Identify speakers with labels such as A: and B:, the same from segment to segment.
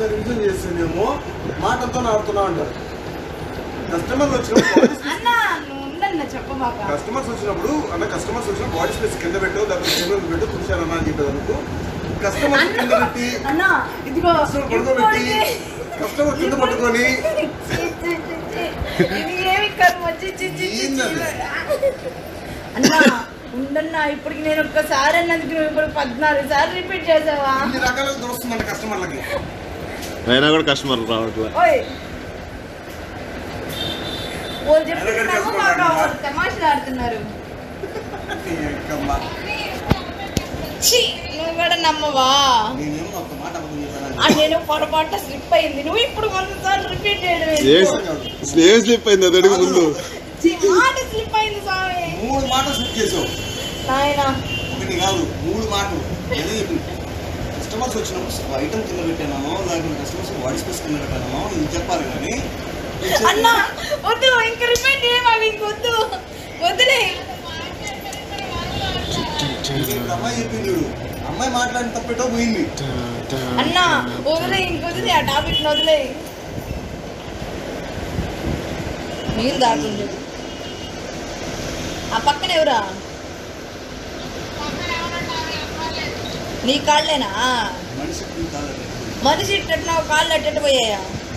A: ఒకసారి రివిజన్ చేస్తేనేమో మాటలతో ఆడుతున్నా అంటారు కస్టమర్లు వచ్చినప్పుడు
B: అన్న నువ్వు ఉండన్న చెప్పమాక
A: కస్టమర్స్ వచ్చినప్పుడు అన్న కస్టమర్స్ వచ్చిన బాడీ స్పేస్ కింద పెట్టు లేకపోతే టేబుల్ పెట్టు కూర్చోనన్నా అని చెప్పేది అనుకో కస్టమర్ కింద పెట్టి
B: అన్న ఇదిగో
A: కస్టమర్ పడుకోబెట్టి కస్టమర్ కింద పట్టుకొని
B: ఛీ, ఛీ, ఛీ, ఛీ. ఇది ఏమి కర్మ వచ్చి ఛీ, ఛీ, ఛీ, ఛీ.
A: ఏందది?
B: అన్నా ఉండన్నా ఇప్పటికి నేను ఒక్కసారి అన్నందుకు నువ్వు ఇప్పుడు పద్నాలుగు సార్లు రిపీట్ చేసావా
A: ఇన్ని రకాలుగా దొరుకుతుందంట కస్టమర్లకి
C: అయినా కూడా కస్టమర్ రావట్లే
B: ఓయ్ వాళ్ళు చెప్తున్నాము మాకు వాళ్ళు తమాషలు ఆడుతున్నారు
A: ఏకమ్మా.
B: ఛీ, నువ్వు కూడా నమ్మవా
A: నేనేమో ఒక్క మాట అబద్ధం చెప్పాను.
B: ఆ నేను పొరపాటు స్లిప్ అయింది నువ్వు ఇప్పుడు వంద సార్లు రిపీట్ చేయడం ఏంటి?
C: ఏ ఏం స్లిప్ అయింది అది అడుగు ముందు
B: ఛీ, మాట స్లిప్ అయింది స్వామి
A: మూడు మాటలు సెట్ చేసావు
B: నాయనా
A: ఒకటి కాదు మూడు మాటలు అదే చెప్పి కస్టమర్స్ వచ్చినప్పుడు ఐటమ్ కింద పెట్టానో లేకపోతే కస్టమర్స్ బాడీ స్పేస్ కింద పెట్టానో ఇది చెప్పాలి కానీ
B: అన్న వద్దు ఇంక రిపీట్ చేయమాకు ఇంక వద్దు వదిలే
A: ఇప్పుడు అమ్మాయి చెప్పింది చూడు అమ్మాయి మాట్లాడిన తప్పేటో పోయింది
B: అన్న వదిలే ఇంక వదిలే ఆ టాపిక్ వదిలే నీళ్ళు దాకుండు ఆ పక్కన ఎవరా నీ కాళ్ళేనా
A: మనిషికి కాదండి
B: మనిషి ఇట్టట్నా కాళ్ళు అట్టట్టు పోయాయా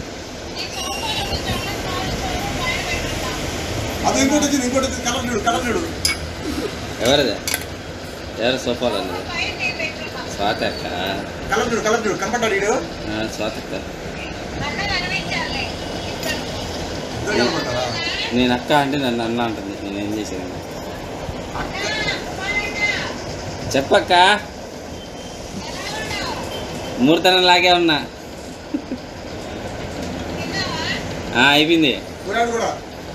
A: అది ఇంకోటి వచ్చింది ఇంకోటి వచ్చింది కలర్ చూడు కలర్ చూడు
D: ఎవరిది ఎవరు సోఫాలో ఉన్నది స్వాత అక్క
A: కలర్ చూడు కలర్ చూడు కంపట్టాడు వీడు
D: ఆ, స్వాత అక్క
A: ఇద్దరు కనపడ్డారా?
D: నేను అక్క అంటే నన్ను అన్న అంటుంది నేను ఏం చేసేది చెప్పక్క మూర్తనం లాగే ఉన్నా ఆ, అయిపోయింది
A: కూరాడు కూడా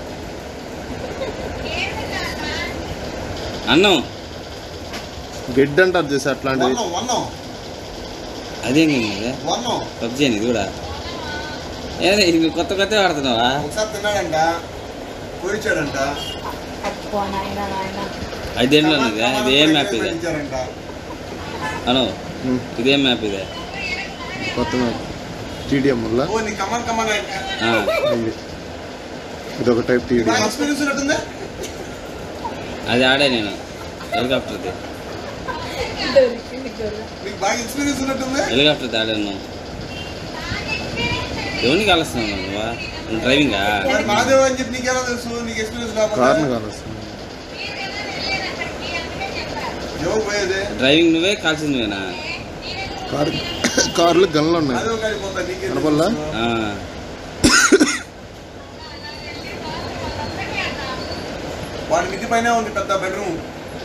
D: అన్నం
C: గెడ్ అంటారు చూసి అట్లాంటిది
A: వన్నం వన్నం
D: అదేంటి
A: వన్నం
D: పబ్జీ అని ఇది కూడా ఏది ఇది కొత్త కొత్త వాడుతున్నావా
A: ఒకసారి తిన్నాడంట కోరిచాడంట
B: అప్పో నాయన నాయన
D: ఐదేళ్ళు ఉన్నది ఇది ఏం మ్యాప్ ఇది
A: ఇచ్చారంట
D: అను
C: ఉమ్,
D: ఇదేం మ్యాప్ ఇదే
C: కొత్త టీడీఎం వల్ల
A: ఓ నీ కమ్మన్ కమ్మన్
D: ఆ,
C: ఉంది ఇది ఒక టైప్ టీడీఎం
A: బాగా ఎక్స్పీరియన్స్ ఉన్నట్టుంది
D: అది ఆడే నేను హెలికాప్టర్ది
A: నీకు బాగా ఎక్స్పీరియన్స్ ఉన్నట్టుంది
D: హెలికాప్టర్ది ఆడాను ఎవరిని కలుస్తున్నావు నువ్వా నువ్వు డ్రైవింగా
A: మరి మాదేవ్ అని చెప్పి నీకెలా తెలుసు నీకు ఎక్స్పీరియన్స్
C: కార్ను
A: లేకపోతే
C: కాదు
A: ఎవరు పోయేది
D: డ్రైవింగ్ నువ్వే కాల్సింది నువ్వేనా
C: కార్ కార్లు గన్లు ఉన్నాయి
A: మాదేవ్ గారి పోతా నీకే
C: కనపడలా?
D: ఆ,
A: వాడి మిద్ది పైన ఉంది పెద్ద bedroom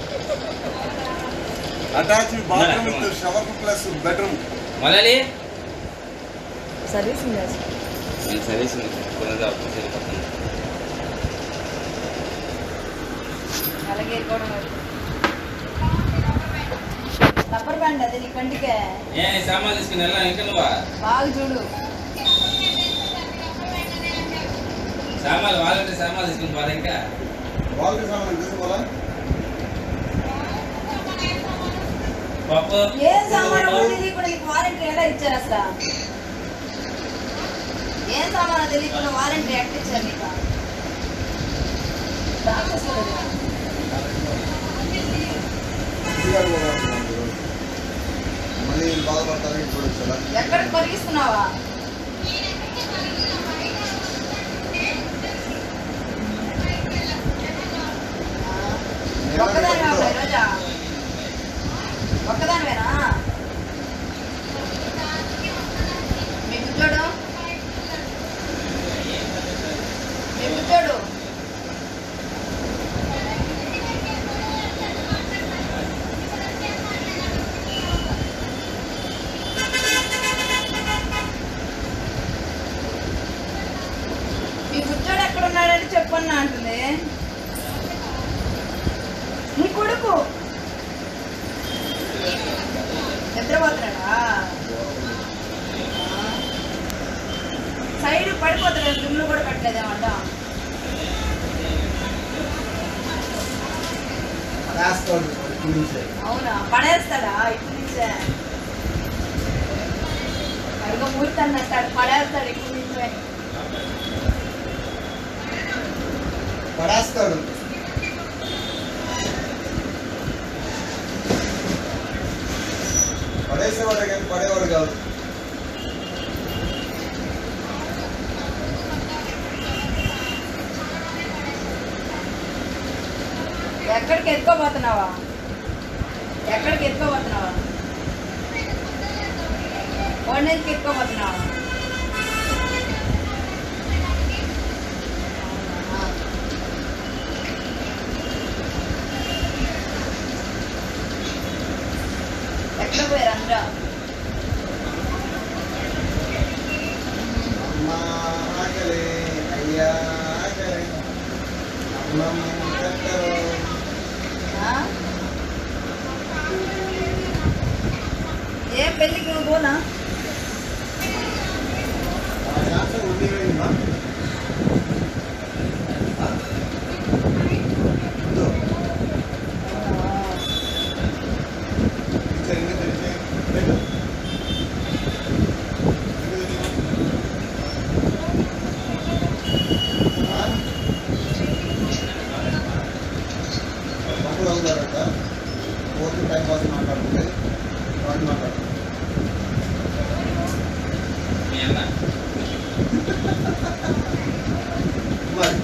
A: attach bathroom with shower plus bedroom
D: మళ్ళీ
B: సర్వీస్
D: నేను సర్వీస్ సరిపోతుంది
B: అలాగే కూడా రబ్బర్ బ్యాండ్ అది నీ కంటికే
D: ఏ నీ సామాన్లు తీసుకుని వెళ్ళా ఇంకా నువ్వా
B: బాగా చూడు
D: సామాన్లు వాళ్ళంటే సామాన్లు తీసుకుని పోదా ఇంకా
A: వాళ్ళకి సామాన్ తీసుకోవాలా
D: పప్పు
B: ఏం సామాను కూడా తెలియకుండా నీకు వారంటీ ఎలా ఇచ్చారు అసలు ఏం సామాను తెలియకుండా వారంటీ ఎక్కడ ఇచ్చారు నీకు రాక్షసుడు.
A: ఇంటికాడ కూడా వస్తున్నాడు. మళ్ళీ బాధపడతారు ఇప్పుడు వచ్చేలా
B: ఎక్కడికి పరిగిస్తున్నావా ఒక్కదానివా అబ్బా ఈరోజా ఒక్కదానివేనా మీ బుజ్జోడు మీ బుజ్జోడు మీ బుజ్జోడు ఎక్కడ ఉన్నాడని చెప్పన్నా అంటుంది నీ కొడుకు నిద్రపోతున్నాడా సైడ్ పడిపోతున్నాడు దుమ్ములు కూడా పెట్టలేదేమంట
A: రాస్తాడు ఇప్పుడు నుంచే.
B: అవునా పడేస్తాడా ఇటు నుంచే అడుగు ఊరుతన్నట్టాడు పడేస్తాడు ఎక్కువ నించోని
A: పడేస్తాడు పడేసేవాడే కానీ పడేవాడు కాదు
B: ఎక్కడికి ఎత్తుకోబోతున్నావా ఎక్కడికి ఎత్తుకోబోతున్నావా వండేందుకు ఎత్తుకోబోతున్నావా అవునా? ఎక్కడ పోయారు అందరూ
A: అమ్మా ఆకలి అయ్యా ఆకలి అన్నం పెట్టరు
B: ఆ? ఏ పెళ్ళికి నువ్వు పోనా
A: ఆ శాంతం ఉండి పోయిందా? ఆ? ఇదో. ఇచ్చారు, ఇంకా తెరిచే. పెట్టు. ఇంకా తెరిచే. ఆ? పప్పులు అవుతారట పోతూ టైం పాస్ మాట్లాడుతుంది వాటి మాట్లాడుతుంది
D: మీ అన్న
A: మరి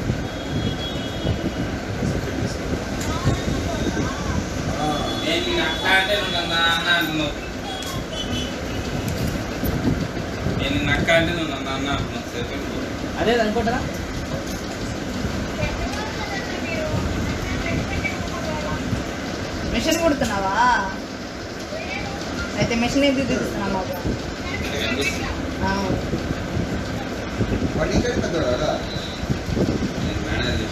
A: ఆ,
D: నేను నిన్ను అక్క అంటే నువ్వు నన్ను అన్న అంటున్నావు నేను నిన్ను అక్క అంటే నువ్వు నన్ను అన్న అంటున్నావు సరిపోయింది
E: అదే అనుకుంటారా
B: మిషన్ కుడుతున్నావా అయితే మిషన్ ఎందుకు తీస్తున్నావు మాకు
D: ఇక్కడ కనిపిస్తుంది
B: అవును.
A: వాడు ఇక్కడ పెద్దవాడా
D: నేను మేనేజర్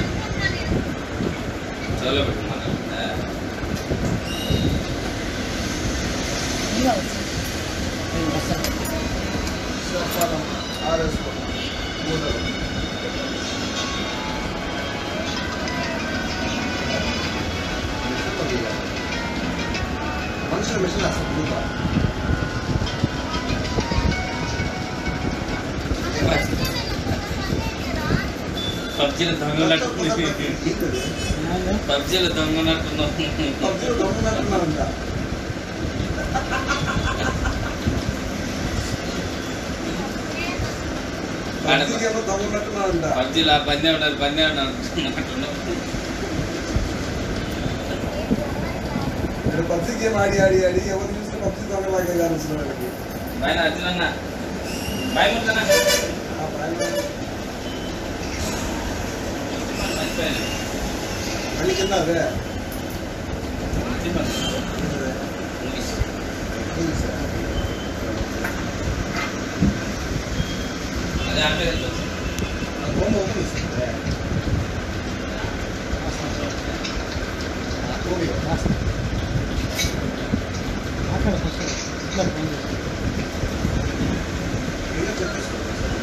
D: చదువులో పెట్టి మాట్లాడుతుందా
B: ఇంకా వచ్చి.
E: నేను వస్తాను
A: శాతం ఆర్ఎస్ మూడలు మనుషుల మిషన్ అసలు మూత
D: పబ్జీలో దొంగనట్టు పబ్జీలో దొంగనట్టున్నావు
A: పబ్జీలో దొంగనట్టున్నారంట పబ్జీకి ఏమో దొంగనట్టున్నారంట
D: పబ్జీలో ఆ బందే ఉన్నారు బందే ఉన్నారు అంటున్నావు
A: ఇక్కడ పబ్జీ గేమ్ ఆడి ఆడి ఆడి ఎవరు చూస్తే పబ్జీ దొంగలాగే కానిస్తున్నారు వాళ్ళకి
D: పైన అర్జున్ అన్న పై ముద్దనా
A: ఆ ప్రాంతం మళ్ళీ కింద అదే
D: అదే అంటే
A: ఆ బొమ్మ ఓపెన్ ఇస్తుంది
E: మాట్లాడు ఫస్ట్ ఇట్లా ఫోన్ చేసి.
A: ఇంకా చెప్పేసుకో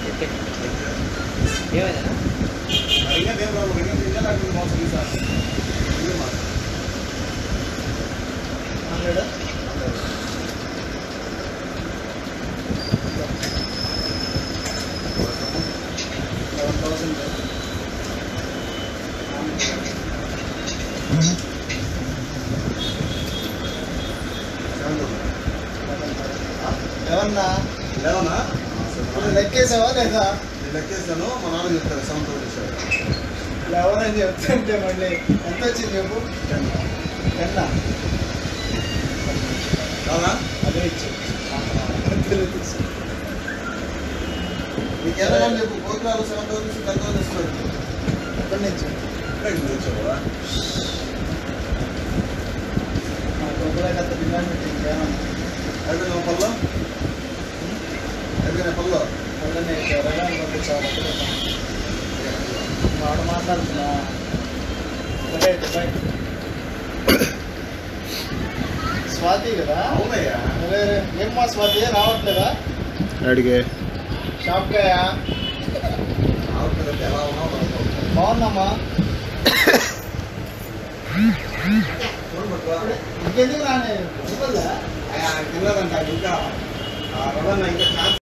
E: ఏమైందా
A: ఇంకా దేని రావు ఇంకా ఇంకా నాకు మోసం తీసారు ఇంకా మాట
E: మాట్లాడు
A: లెవెన్ థౌసండ్
E: ఏమన్నా
A: లెవెనా
E: ఇప్పుడు లెక్కేసావా లేదా
A: నేను లెక్కేసాను మా నాన్న చెప్తారు సెవెన్ థౌసండ్ ఇచ్చారు
E: లెవెన్ అని చెప్తుంటే మళ్ళీ ఎంత వచ్చింది చెప్పు
A: టెన్
E: టెన్నా
A: కాదా
E: అదే ఇచ్చు
A: నీకు ఎలా అని చెప్పు గోకులాలు సెవెన్ థౌసండ్ టెన్ థౌసండ్ ఇస్తున్నారు
E: ఎప్పటి నుంచి
A: ఇప్పుడే ఇంటికి వచ్చావా
E: మా కొబ్బరి అంత డిమాండ్ పెట్టింది ఏమన్నా
A: అయితే పల్లో అయితే పల్లో
E: వాళ్ళని ఎవరైనా పంపించాలి వాడ మాట్లాడుతున్నా రైట్ రైట్ స్వాతి కదా
A: అవునయ్యా
E: అరే అరే, ఏం మా స్వాతి రావట్లేదా
C: అడిగే
E: షాప్కాయా
A: ఆవిడ ఎలా ఉన్నావు
E: బాగుందమ్మా
A: చూడబట్టు
E: ఇంకెందుకు రానే ఇవ్వలే
A: తిన్నదంట ఇంకా ఆ రవణ ఇంకా ఛాన్స్